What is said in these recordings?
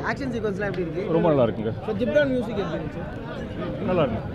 Action சீக்வன்ஸ்லாம் எப்படி இருக்கு ரொம்ப நல்லா இருக்குங்க ஸோ ஜிப்ரான் மியூசிக் எப்படி இருந்துச்சு நல்லா இருக்கு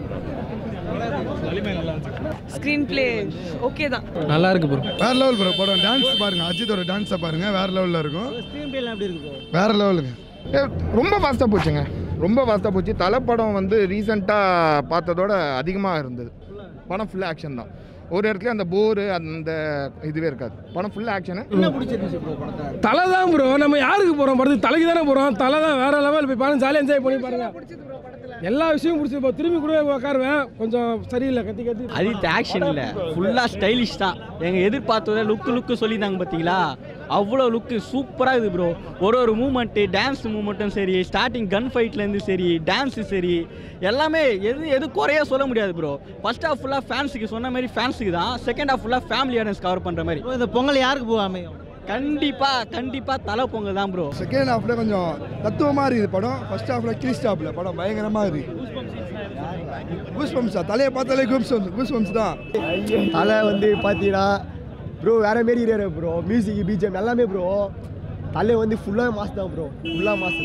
ஸ்க்ரீன் பிளே ஓகே தான் நல்லா இருக்கு ப்ரோ வேற லெவல் ப்ரோ படம் டான்ஸ் பாருங்க அஜித்தோட டான்ஸை பாருங்க வேற லெவலில் இருக்கும் ஸ்க்ரீன் பிளேலாம் எப்படி இருக்கு bro? வேற லெவலுங்க ஏ, ரொம்ப ஃபாஸ்ட்டாக போச்சுங்க ரொம்ப ஃபாஸ்ட்டாக போச்சு தலை படம் வந்து ரீசெண்டாக பார்த்ததோட அதிகமாக இருந்தது படம் ஃபுல்லாக ஆக்ஷன் தான் ஒரு இடத்துல அந்த போரு அந்த இதுவே இருக்காது படம் ஃபுல்லாக ஆக்ஷனு என்ன பிடிச்சிருந்துச்சு ப்ரோ படத்தை தலை தான் ப்ரோ நம்ம யாருக்கு போகிறோம் படத்துக்கு தலைக்கு தானே போகிறோம் தலை தான் வேற லெவல் போய் பாருங்க ஜாலியாக என்ஜாய் பண்ணி பாருங்க எல்லா விஷயமும் பிடிச்சி இப்போ திரும்பி கூட உட்காருவேன் கொஞ்சம் சரியில்லை கத்தி கத்தி அஜித் ஆக்ஷன் இல்லை ஃபுல்லாக ஸ்டைலிஷ் தான் எங்கள் எதிர்பார்த்ததை லுக்கு லுக்கு சொல்லியிருந்தாங்க பார்த்தீங்களா அவ்வளோ லுக்கு சூப்பராக இருக்குது ப்ரோ ஒரு ஒரு மூமெண்ட்டு டான்ஸ் மூமெண்ட்டும் சரி ஸ்டார்டிங் கன் ஃபைட்லேருந்து சரி டான்ஸு சரி எல்லாமே எது எது குறைய சொல்ல முடியாது ப்ரோ ஃபர்ஸ்ட் ஹாஃப் ஃபுல்லாக ஃபேன்ஸுக்கு சொன்ன மாதிரி ஃபேன்ஸுக்கு தான் செகண்ட் ஹாஃப் ஃபுல்லாக ஃபேமிலி ஆடியன்ஸ் கவர் பண்ணுற மாதிரி ப்ரோ இந்த பொங்கல் யாருக்கு போக அமையும் கண்டிப்பாக கண்டிப்பாக தலை பொங்கல் தான் ப்ரோ செகண்ட் ஹாஃப்ல கொஞ்சம் தத்துவமாக இருக்குது படம் ஃபர்ஸ்ட் ஹாஃப்ல கிறிஸ்ட் ஹாஃப்ல படம் பயங்கரமாக இருக்கு கூஸ் பம்ப்ஸா தலையை பார்த்தாலே கூஸ் பம்ப்ஸ் கூஸ் பம்ப்ஸ் தான் தலை வந்து பார்த்தீங்கன்னா ப்ரோ வேற மாரி இருக்காரு ப்ரோ மியூசிக் பிஜிஎம் எல்லாமே ப்ரோ தலை வந்து ஃபுல்லாக மாஸ் தான் ப்ரோ ஃபுல்லாக மாஸ்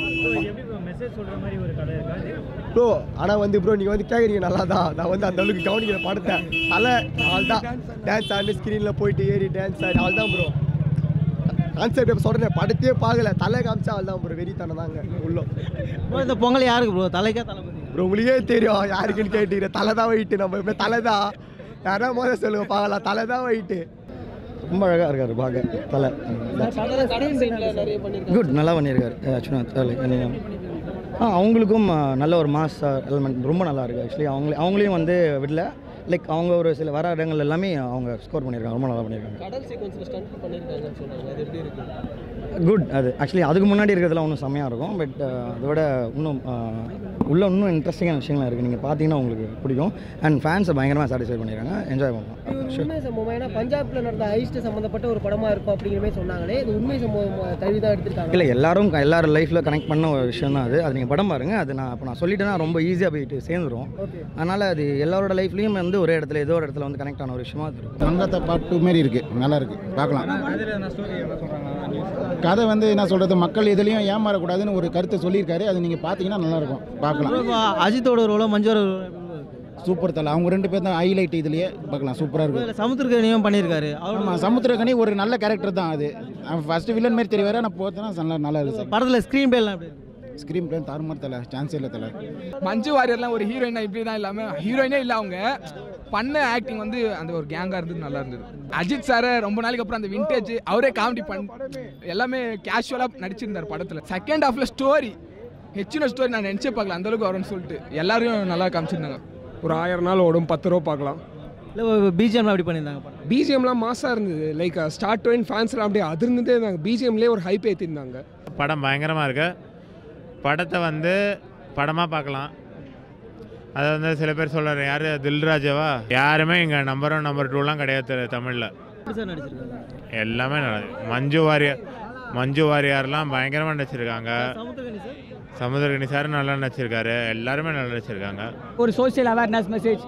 ப்ரோ ஆனால் வந்து ப்ரோ நீங்கள் வந்து கேட்குறீங்க நல்லா தான் நான் வந்து அந்த அளவுக்கு கவனிக்கிற படத்தை தலை ஆள் தான் டான்ஸ் ஆடி ஸ்க்ரீனில் போயிட்டு ஏறி டான்ஸ் ஆடி ஆள் தான் ப்ரோ கான்செப்ட் சொல்கிறேன் படத்தையே பார்க்கல தலை காமிச்சா ஆள் தான் ப்ரோ வெறித்தனம் தாங்க உள்ள ப்ரோ இந்த பொங்கல் யாருக்கு ப்ரோ தலைக்கா தளபதி ப்ரோ உங்களுக்கே தெரியும் யாருக்குன்னு கேட்டீங்க தலை தான் வெயிட்டு நம்ம இப்போ தலை தான் யாரா முதல்ல சொல்லுங்க பார்க்கலாம் தலை தான் வெயிட்டு ரொம்ப அழகாக இருக்காரு பார்க்க தலை நிறைய பண்ணிருக்காங்க குட் நல்லா பண்ணியிருக்காரு ஆக்சுவலாக ஆ அவங்களுக்கும் ஆ, நல்ல ஒரு மாஸ் எலமெண்ட் ரொம்ப நல்லா இருக்குது ஆக்சுவலி அவங்க அவங்களையும் வந்து விடல லைக் அவங்க ஒரு சில வர இடங்கள் எல்லாமே அவங்க ஸ்கோர் பண்ணியிருக்காங்க ரொம்ப நல்லா பண்ணியிருக்காங்க கடல் சீக்வன்ஸ்ல ஸ்டண்ட் பண்ணிருக்காங்கன்னு சொல்றாங்க அது எப்படி இருக்கு குட் அது ஆக்சுவலி அதுக்கு முன்னாடி இருக்கிறதுலாம் இன்னும் செம்மையாக இருக்கும் பட் அதை விட இன்னும் ஆ, உள்ள இன்னும் இன்ட்ரெஸ்டிங்கான விஷயங்கள்லாம் இருக்குது நீங்கள் பார்த்தீங்கன்னா உங்களுக்கு பிடிக்கும் அண்ட் ஃபேன்ஸை பயங்கரமாக சாட்டிஸ்ஃபை பண்ணியிருக்காங்க என்ஜாய் பண்ணலாம் இது உண்மை சம்பவம் ஏன்னா பஞ்சாப்ல நடந்த ஹைஸ்ட் சம்பந்தப்பட்ட ஒரு படமா இருக்கும் அப்படிங்கிற மாதிரி சொன்னாங்களே இது உண்மை சம்பவம் தழுவி தான் எடுத்திருக்காங்க இல்லை எல்லாரும் எல்லாரும் லைஃப்பில் கனெக்ட் பண்ண ஒரு விஷயம் தான் அது அது நீங்கள் படம் பாருங்கள் அது நான் இப்போ நான் சொல்லிட்டேன்னா ரொம்ப ஈஸியாக போயிட்டு சேர்ந்துரும் ஓகே அதனால் அது எல்லாரோட லைஃப்லேயும் வந்து ஒரே இடத்துல ஏதோ ஒரு இடத்துல வந்து கனெக்ட் ஆன ஒரு விஷயமா அது இருக்கும் தங்கத்தை பாட்டு மாரி இருக்கு நல்லா இருக்கு பார்க்கலாம் கதை வந்து என்ன சொல்றது மக்கள் எதுலையும் ஏமாறக்கூடாதுன்னு ஒரு கருத்தை சொல்லியிருக்காரு அது நீங்க பார்த்தீங்கன்னா நல்லா இருக்கும் பார்க்கலாம் அஜித்தோட ரோலோ மஞ்சோட சூப்பர் தலை அவங்க ரெண்டு பேர் தான் ஹைலைட் இதுலயே பார்க்கலாம் சூப்பராக இருக்கு சமுத்திரக்கனியும் பண்ணியிருக்காரு ஆமாம் சமுத்திரகனி ஒரு நல்ல கேரக்டர் தான் அது அவன் ஃபர்ஸ்ட் வில்லன் மாதிரி தெரியவாரு ஆனால் போத்தனா நல்லா நல்லா இருக்கு சார் படத்துல ஸ்க்ரீன் பேலாம் எப்படி ஸ்க்ரீன் பிளே தாறுமாறு தலை சான்ஸே இல்லை தலை மஞ்சு வாரியர்லாம் ஒரு ஹீரோயினா இப்படி தான் இல்லாமல் ஹீரோயினே இல்லை அவங்க பண்ண ஆக்டிங் வந்து அந்த ஒரு கேங்காக இருந்தது நல்லா இருந்தது அஜித் சாரை ரொம்ப நாளைக்கு அப்புறம் அந்த விண்டேஜ் அவரே காமெடி பண் எல்லாமே கேஷுவலாக நடிச்சிருந்தார் படத்தில் செகண்ட் ஹாஃப்ல ஸ்டோரி ஹெச்சின ஸ்டோரி நான் நினச்சே பார்க்கல அந்த அளவுக்கு வரும்னு சொல்லிட்டு எல்லாரும் நல்லா காமிச்சிருந்தாங்க ஒரு ஆயிரம் நாள் ஓடும் பத்து ரூபா பார்க்கலாம் இல்லை பிஜிஎம் அப்படி பண்ணியிருந்தாங்க படம் பிஜிஎம்லாம் மாசாக இருந்தது லைக் ஸ்டார்ட் டு ஃபேன்ஸ்லாம் அப்படியே அதிர்ந்துட்டே இருந்தாங்க பிஜிஎம்லேயே ஒரு ஹைப் ஏற்றிருந்தாங்க படம் பயங்கரமாக இருக்கு படத்தை வந்து படமாக பார்க்கலாம் அது வந்து சில பேர் சொல்கிறாரு யார் தில்ராஜாவா யாருமே இங்கே நம்பர் ஒன் நம்பர் டூலாம் கிடையாது தமிழில் எப்படி சார் நடிச்சிருக்காங்க எல்லாமே நல்லா மஞ்சு வாரியர் மஞ்சு வாரியார்லாம் பயங்கரமாக நடிச்சிருக்காங்க சமுத்திரக்கனி சார் சமுத்திரகனி சார் நல்லா நடிச்சிருக்காரு எல்லாருமே நல்லா நடிச்சிருக்காங்க ஒரு சோஷியல் அவேர்னஸ் மெசேஜ்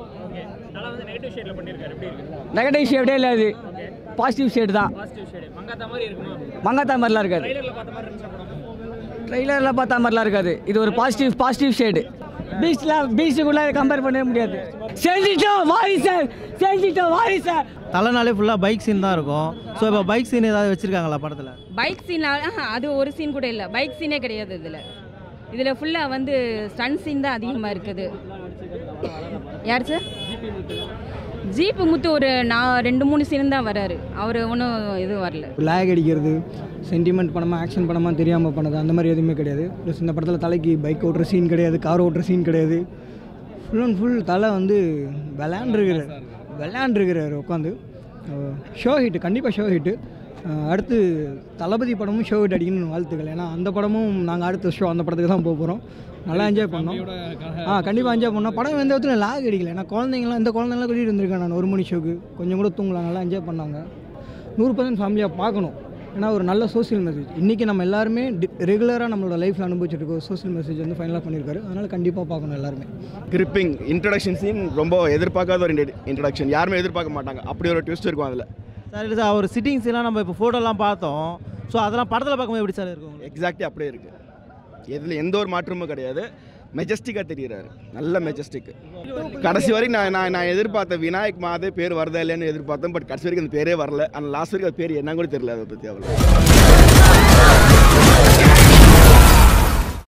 நெகட்டிவ் ஷேடே இல்லை அது பாசிட்டிவ் ஷேடு தான் மங்காத்தா மாதிரிலாம் இருக்காது ட்ரெய்லரில் பார்த்தா மாதிரிலாம் இருக்காது இது ஒரு பாசிட்டிவ் பாசிட்டிவ் ஷேடு பீச்சில் பீச்சுக்குள்ளே கம்பேர் பண்ணவே முடியாது செஞ்சிட்டோம் வாரி சார் செஞ்சிட்டோம் வாரி சார் தலைனாலே ஃபுல்லாக பைக் சீன் தான் இருக்கும் ஸோ இப்போ பைக் சீன் ஏதாவது வச்சிருக்காங்களா படத்தில் பைக் சீன் அது ஒரு சீன் கூட இல்லை பைக் சீனே கிடையாது இதில் இதில் ஃபுல்லாக வந்து ஸ்டன் சீன் தான் அதிகமாக இருக்குது யார் சார் ஜீப்பு முத்து ஒரு நான் ரெண்டு மூணு சீன் தான் வராரு அவர் ஒன்றும் இது வரல லேக் அடிக்கிறது சென்டிமெண்ட் படமா ஆக்ஷன் படமா தெரியாமல் பண்ணது அந்த மாதிரி எதுவுமே கிடையாது ப்ளஸ் இந்த படத்தில் தலைக்கு பைக் ஓட்டுற சீன் கிடையாது கார் ஓட்டுற சீன் கிடையாது ஃபுல் அண்ட் ஃபுல் தலை வந்து விளையாண்டுருக்கிறார் விளையாண்டுருக்கிறார் உட்காந்து ஷோ ஹிட்டு கண்டிப்பாக ஷோ ஹிட்டு அடுத்து தளபதி படமும் ஷோ ஹிட் அடிக்கணும்னு வாழ்த்துக்கள் ஏன்னா அந்த படமும் நாங்கள் அடுத்த ஷோ அந்த படத்துக்கு தான் போக போகிறோம் நல்லா என்ஜாய் பண்ணோம் ஆ கண்டிப்பாக என்ஜாய் பண்ணோம் படம் எந்த இடத்துல லாக் அடிக்கல ஏன்னா குழந்தைங்களாம் இந்த குழந்தைங்களாம் கூட்டிகிட்டு வந்திருக்கேன் நான் ஒரு மணி ஷோக்கு கொஞ்சம் கூட தூங்கலாம் நல்லா என்ஜாய் பண்ணாங்க நூறு பர்சன்ட் ஃபேமிலியாக பார்க்கணும் ஏன்னா ஒரு நல்ல சோஷியல் மெசேஜ் இன்றைக்கி நம்ம எல்லாருமே ரெகுலராக நம்மளோட லைஃப்பில் அனுபவிச்சுட்டு இருக்க ஒரு சோஷியல் மெசேஜ் வந்து ஃபைனலாக பண்ணியிருக்காரு அதனால் கண்டிப்பாக பார்க்கணும் எல்லாருமே கிரிப்பிங் இன்ட்ரடக்ஷன் சீன் ரொம்ப எதிர்பார்க்காத ஒரு இன்ட்ரடக்ஷன் யாருமே எதிர்பார்க்க மாட்டாங்க அப்படி ஒரு ட்விஸ்ட் இருக்கும் அதில் சார் இல்லை சார் அவர் சிட்டிங்ஸ் எல்லாம் நம்ம இப்போ ஃபோட்டோலாம் பார்த்தோம் ஸோ அதெல்லாம் படத்தில் பார்க்கும்போது எப்படி சார் இருக்கும் எக்ஸாக்ட்லி அப்படியே இருக்கு எதில் எந்த ஒரு மாற்றமும் கிடையாது மெஜஸ்டிக்காக தெரியுறாரு நல்ல மெஜஸ்டிக் கடைசி வரைக்கும் நான் நான் நான் எதிர்பார்த்த விநாயக் மாதே பேர் வருதா இல்லைன்னு எதிர்பார்த்தேன் பட் கடைசி வரைக்கும் அந்த பேரே வரல ஆனால் லாஸ்ட் வரைக்கும் அது பேர் என்ன கூட தெரியல அதை பற்றி அவ்வளோ